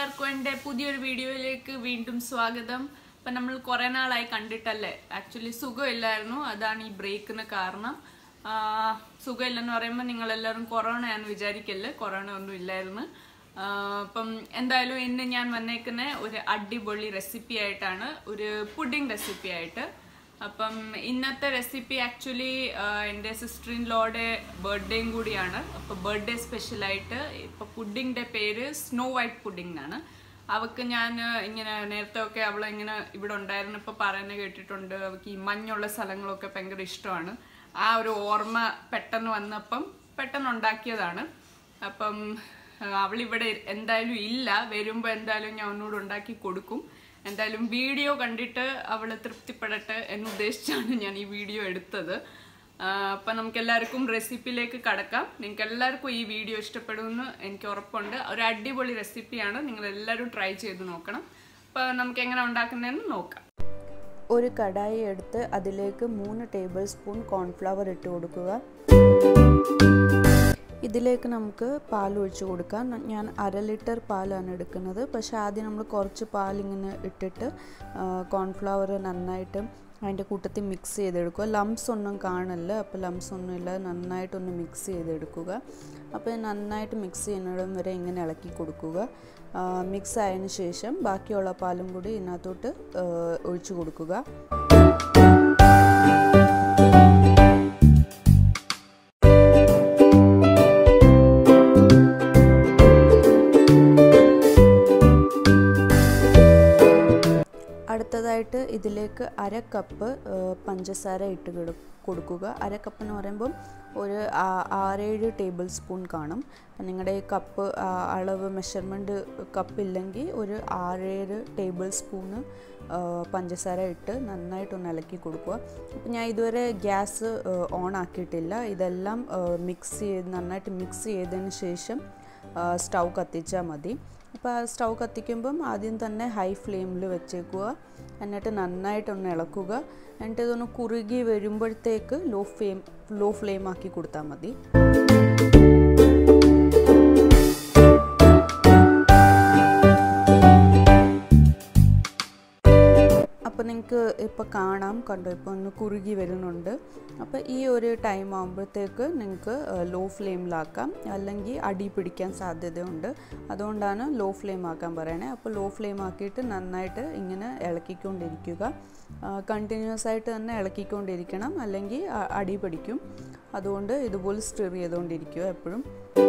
എല്ലാവർക്കും എൻ്റെ പുതിയൊരു വീഡിയോയിലേക്ക് വീണ്ടും സ്വാഗതം ഇപ്പം നമ്മൾ കുറേ നാളായി കണ്ടിട്ടല്ലേ ആക്ച്വലി സുഖമില്ലായിരുന്നു അതാണ് ഈ ബ്രേക്കിന് കാരണം ആ, സുഖമില്ലെന്ന് പറയുമ്പോൾ നിങ്ങളെല്ലാവരും കൊറോണയാന്ന് വിചാരിക്കല്ലേ കൊറോണ ഒന്നും ഇല്ലായിരുന്നു ആ, അപ്പം എന്തായാലും ഇന്ന് ഞാൻ വന്നേക്കുന്ന ഒരു അടിപൊളി റെസിപ്പി ആയിട്ടാണ് ഒരു പുഡിംഗ് റെസിപ്പി ആയിട്ട് അപ്പം ഇന്നത്തെ റെസിപ്പി ആക്ച്വലി എൻ്റെ സിസ്റ്റർ ഇൻ ലോയുടെ ബർത്ത്ഡേയും കൂടിയാണ് അപ്പോൾ ബർത്ത്ഡേ സ്പെഷ്യലായിട്ട് ഇപ്പോൾ പുഡിങ്ങിൻ്റെ പേര് സ്നോ വൈറ്റ് പുഡിംഗ് എന്നാണ് അവൾക്ക് ഞാൻ ഇങ്ങനെ നേരത്തെ ഒക്കെ അവൾ ഇങ്ങനെ ഇവിടെ ഉണ്ടായിരുന്നപ്പോൾ പറയുന്നത് കേട്ടിട്ടുണ്ട് അവൾക്ക് ഈ മഞ്ഞുള്ള സ്ഥലങ്ങളൊക്കെ ഭയങ്കര ഇഷ്ടമാണ് ആ ഒരു ഓർമ്മ പെട്ടെന്ന് വന്നപ്പം പെട്ടെന്ന് ഉണ്ടാക്കിയതാണ് അപ്പം ആ, അവളിവിടെ എന്തായാലും ഇല്ല വരുമ്പോൾ എന്തായാലും ഞാൻ ഒന്നുകൂടെ ഉണ്ടാക്കി കൊടുക്കും എന്തായാലും വീഡിയോ കണ്ടിട്ട് അവൾ തൃപ്തിപ്പെടട്ടെ എന്ന് ഉദ്ദേശിച്ചാണ് ഞാൻ ഈ വീഡിയോ എടുത്തത് ആ, അപ്പം നമുക്ക് എല്ലാവർക്കും റെസിപ്പിയിലേക്ക് കടക്കാം നിങ്ങൾക്ക് എല്ലാവർക്കും ഈ വീഡിയോ ഇഷ്ടപ്പെടുമെന്ന് എനിക്ക് ഉറപ്പുണ്ട് ഒരു അടിപൊളി റെസിപ്പിയാണ് നിങ്ങൾ എല്ലാവരും ട്രൈ ചെയ്ത് നോക്കണം അപ്പം നമുക്ക് എങ്ങനെ ഉണ്ടാക്കുന്നതെന്ന് നോക്കാം ഒരു കടായി എടുത്ത് അതിലേക്ക് മൂന്ന് ടേബിൾ സ്പൂൺ കോൺഫ്ലവർ ഇട്ട് കൊടുക്കുക ഇതിലേക്ക് നമുക്ക് പാൽ ഒഴിച്ച് കൊടുക്കാം ന- ഞാൻ അര ലിറ്റർ പാലാണ് എടുക്കുന്നത് പക്ഷേ ആദ്യം നമ്മൾ കുറച്ച് പാലിങ്ങനെ ഇട്ടിട്ട് കോൺഫ്ലവർ നന്നായിട്ട് അതിൻ്റെ കൂട്ടത്തിൽ മിക്സ് ചെയ്തെടുക്കുക ലംസ് ഒന്നും കാണില്ല അപ്പോൾ ലംസ് ഒന്നും ഇല്ലാതെ നന്നായിട്ടൊന്ന് മിക്സ് ചെയ്തെടുക്കുക അപ്പോൾ ഇത് നന്നായിട്ട് മിക്സ് ചെയ്യുന്നിടം വരെ ഇങ്ങനെ ഇളക്കി കൊടുക്കുക മിക്സ് ആയതിനു ശേഷം ബാക്കിയുള്ള പാലും കൂടി ഇതിനകത്തോട്ട് ആ, ഒഴിച്ചു കൊടുക്കുക അടുത്തതായിട്ട് ഇതിലേക്ക് അര കപ്പ് ആ, പഞ്ചസാര ഇട്ട് കൊടു- കൊടുക്കുക അര കപ്പ് എന്ന് പറയുമ്പം ഒരു ആ- ആറേഴ് ടേബിൾ സ്പൂൺ കാണും നിങ്ങളുടെ ഈ കപ്പ് ആ, അളവ് മെഷർമെൻറ്റ് കപ്പ് ഇല്ലെങ്കിൽ ഒരു ആറേഴ് ടേബിൾ സ്പൂണ് ആ, പഞ്ചസാര ഇട്ട് നന്നായിട്ടൊന്ന് ഇളക്കി കൊടുക്കുക അപ്പം ഞാൻ ഇതുവരെ ഗ്യാസ് ഓൺ ആക്കിയിട്ടില്ല ഇതെല്ലാം മിക്സ് ചെയ്ത് നന്നായിട്ട് മിക്സ് ചെയ്തതിന് ശേഷം സ്റ്റൗ കത്തിച്ചാൽ മതി അപ്പോൾ ആ സ്റ്റൗ കത്തിക്കുമ്പം ആദ്യം തന്നെ ഹൈ ഫ്ലെയിമിൽ വെച്ചേക്കുക എന്നിട്ട് നന്നായിട്ടൊന്ന് ഇളക്കുക എന്നിട്ട് ഇതൊന്ന് കുറുകി വരുമ്പോഴത്തേക്ക് ലോ ഫ്ലെയിം ലോ ഫ്ലെയിം ആക്കി കൊടുത്താൽ മതി അപ്പോൾ നിങ്ങൾക്ക് ഇപ്പോൾ കാണാം കണ്ടോ ഇപ്പോൾ ഒന്ന് കുറുകി വരുന്നുണ്ട് അപ്പോൾ ഈ ഒരു ടൈം ആകുമ്പോഴത്തേക്ക് നിങ്ങൾക്ക് ലോ ഫ്ലെയിമിലാക്കാം അല്ലെങ്കിൽ അടി പിടിക്കാൻ സാധ്യതയുണ്ട് അതുകൊണ്ടാണ് ലോ ഫ്ലെയിം ആക്കാൻ പറയണേ അപ്പോൾ ലോ ഫ്ലെയിം ആക്കിയിട്ട് നന്നായിട്ട് ഇങ്ങനെ ഇളക്കിക്കൊണ്ടിരിക്കുക കണ്ടിന്യൂസ് ആയിട്ട് തന്നെ ഇളക്കിക്കൊണ്ടിരിക്കണം അല്ലെങ്കിൽ അ- അടി പിടിക്കും അതുകൊണ്ട് ഇതുപോലെ സ്റ്റിർ ചെയ്തുകൊണ്ടിരിക്കുക എപ്പോഴും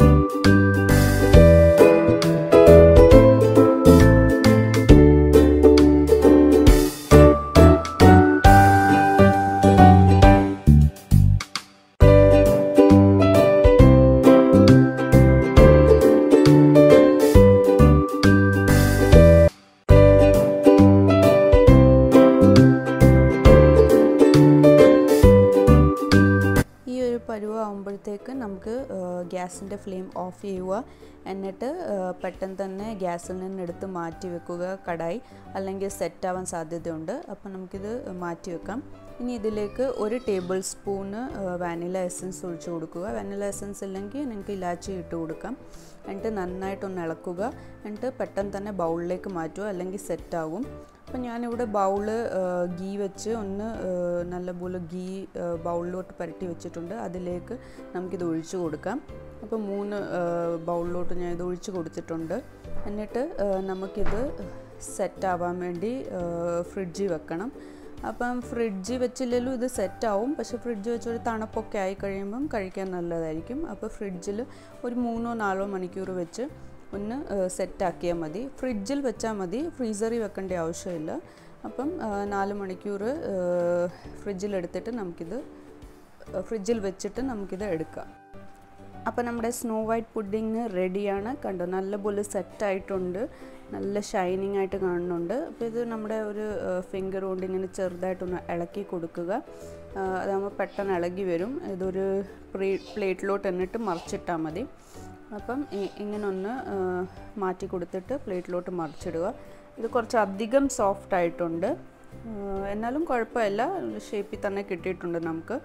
ഈ ഒരു പരുവം ആകുമ്പോഴത്തേക്ക് നമുക്ക് ഗ്യാസിൻ്റെ ഫ്ലെയിം ഓഫ് ചെയ്യുക എന്നിട്ട് ആ, പെട്ടെന്ന് തന്നെ ഗ്യാസിൽ നിന്ന് എടുത്ത് മാറ്റി വെക്കുക കടായി അല്ലെങ്കിൽ സെറ്റ് ആവാൻ സാധ്യതയുണ്ട് അപ്പോൾ നമുക്കിത് മാറ്റി വെക്കാം ഇനി ഇതിലേക്ക് ഒരു ടേബിൾ സ്പൂണ് വാനില എസൻസ് ഒഴിച്ചു കൊടുക്കുക വാനില എസൻസ് ഇല്ലെങ്കിൽ നിങ്ങൾക്ക് ഇലാച്ചി ഇട്ട് കൊടുക്കാം എന്നിട്ട് നന്നായിട്ടൊന്ന് ഇളക്കുക എന്നിട്ട് പെട്ടെന്ന് തന്നെ ബൗളിലേക്ക് മാറ്റുക അല്ലെങ്കിൽ സെറ്റ് ആകും അപ്പം ഞാനിവിടെ ബൗള് ഗീ വെച്ച് ഒന്ന് ആ, നല്ലപോലെ ഗീ ആ, ബൗളിലോട്ട് പുരട്ടി വെച്ചിട്ടുണ്ട് അതിലേക്ക് നമുക്കിത് ഒഴിച്ചു കൊടുക്കാം അപ്പോൾ മൂന്ന് ആ, ബൗളിലോട്ട് ഞാൻ ഇത് ഒഴിച്ചു കൊടുത്തിട്ടുണ്ട് എന്നിട്ട് ആ, നമുക്കിത് സെറ്റ് ആവാൻ വേണ്ടി ഫ്രിഡ്ജിൽ വെക്കണം അപ്പം ഫ്രിഡ്ജിൽ വെച്ചില്ലെങ്കിലും ഇത് സെറ്റ് ആവും പക്ഷേ ഫ്രിഡ്ജ് വെച്ച് ഒരു തണുപ്പൊക്കെ ആയി കഴിയുമ്പം കഴിക്കാൻ നല്ലതായിരിക്കും അപ്പോൾ ഫ്രിഡ്ജിൽ ഒരു മൂന്നോ നാലോ മണിക്കൂർ വെച്ച് ഒന്ന് സെറ്റാക്കിയാൽ മതി ഫ്രിഡ്ജിൽ വെച്ചാൽ മതി ഫ്രീസറിൽ വെക്കേണ്ട ആവശ്യമില്ല അപ്പം ആ, നാല് മണിക്കൂർ ഫ്രിഡ്ജിലെടുത്തിട്ട് നമുക്കിത് ഫ്രിഡ്ജിൽ വെച്ചിട്ട് നമുക്കിത് എടുക്കാം അപ്പോൾ നമ്മുടെ സ്നോ വൈറ്റ് പുഡിങ് റെഡിയാണ് കണ്ടോ നല്ലപോലെ സെറ്റായിട്ടുണ്ട് നല്ല ഷൈനിങ് ആയിട്ട് കാണുന്നുണ്ട് അപ്പോൾ ഇത് നമ്മുടെ ഒരു ഫിംഗർ കൊണ്ട് ഇങ്ങനെ ചെറുതായിട്ടൊന്ന് ഇളക്കി കൊടുക്കുക ആ, അതാകുമ്പോൾ പെട്ടെന്ന് ഇളകി വരും ഇതൊരു പ്ലേ പ്ലേറ്റിലോട്ട് എന്നിട്ട് മറിച്ചിട്ടാൽ മതി അപ്പം ഇ- ഇങ്ങനെ ഒന്ന് ആ, മാറ്റി കൊടുത്തിട്ട് പ്ലേറ്റിലോട്ട് മറിച്ചിടുക ഇത് കുറച്ച് അധികം സോഫ്റ്റ് ആയിട്ടുണ്ട് ആ, എന്നാലും കുഴപ്പമില്ല ഷേപ്പിൽ തന്നെ കിട്ടിയിട്ടുണ്ട് നമുക്ക്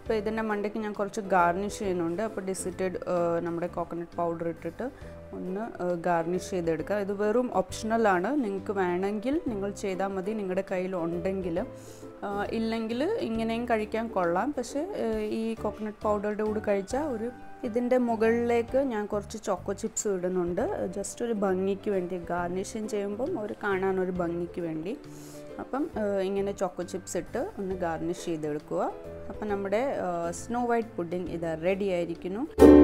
അപ്പോൾ ഇതിൻ്റെ മണ്ടയ്ക്ക് ഞാൻ കുറച്ച് ഗാർണിഷ് ചെയ്യുന്നുണ്ട് അപ്പോൾ ഡിസിറ്റഡ് നമ്മുടെ കോക്കനട്ട് പൗഡർ ഇട്ടിട്ട് ഒന്ന് ഗാർണിഷ് ചെയ്തെടുക്കുക ഇത് വെറും ഓപ്ഷണലാണ് നിങ്ങൾക്ക് വേണമെങ്കിൽ നിങ്ങൾ ചെയ്താൽ മതി നിങ്ങളുടെ കയ്യിൽ ഉണ്ടെങ്കിൽ ഇല്ലെങ്കിൽ ഇങ്ങനെയും കഴിക്കാൻ കൊള്ളാം പക്ഷേ ഈ കോക്കനട്ട് പൗഡറുടെ കൂടെ കഴിച്ചാൽ ഒരു ഇതിൻ്റെ മുകളിലേക്ക് ഞാൻ കുറച്ച് ചോക്കോ ചിപ്സ് ഇടുന്നുണ്ട് ജസ്റ്റ് ഒരു ഭംഗിക്ക് വേണ്ടി ഗാർണിഷിങ് ചെയ്യുമ്പം ഒരു കാണാൻ ഒരു ഭംഗിക്ക് വേണ്ടി അപ്പം ഇങ്ങനെ ചോക്കോ ചിപ്സ് ഇട്ട് ഒന്ന് ഗാർണിഷ് ചെയ്തെടുക്കുക അപ്പം നമ്മുടെ സ്നോ വൈറ്റ് പുഡിംഗ് ഇത് റെഡി ആയിരിക്കുന്നു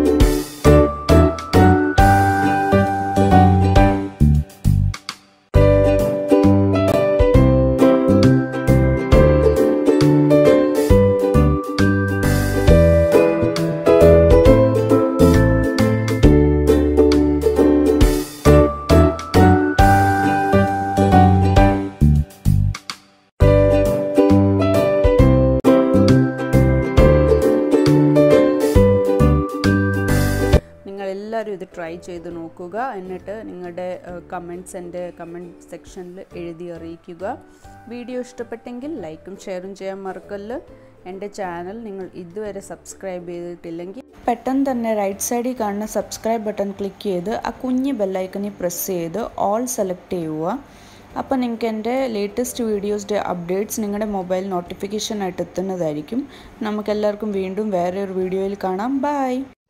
എല്ലാവരും ഇത് ട്രൈ ചെയ്ത് നോക്കുക എന്നിട്ട് നിങ്ങളുടെ കമൻറ്റ്സ് എൻ്റെ കമൻറ്റ് സെക്ഷനിൽ എഴുതി അറിയിക്കുക വീഡിയോ ഇഷ്ടപ്പെട്ടെങ്കിൽ ലൈക്കും ഷെയറും ചെയ്യാൻ മറക്കല്ല് എൻ്റെ ചാനൽ നിങ്ങൾ ഇതുവരെ സബ്സ്ക്രൈബ് ചെയ്തിട്ടില്ലെങ്കിൽ പെട്ടെന്ന് തന്നെ റൈറ്റ് സൈഡിൽ കാണുന്ന സബ്സ്ക്രൈബ് ബട്ടൺ ക്ലിക്ക് ചെയ്ത് ആ കുഞ്ഞ് ബെല്ലൈക്കണിൽ പ്രസ് ചെയ്ത് ഓൾ സെലക്ട് ചെയ്യുക അപ്പോൾ നിങ്ങൾക്ക് എൻ്റെ ലേറ്റസ്റ്റ് വീഡിയോസിൻ്റെ അപ്ഡേറ്റ്സ് നിങ്ങളുടെ മൊബൈൽ നോട്ടിഫിക്കേഷനായിട്ട് എത്തുന്നതായിരിക്കും നമുക്കെല്ലാവർക്കും വീണ്ടും വേറെ ഒരു വീഡിയോയിൽ കാണാം ബൈ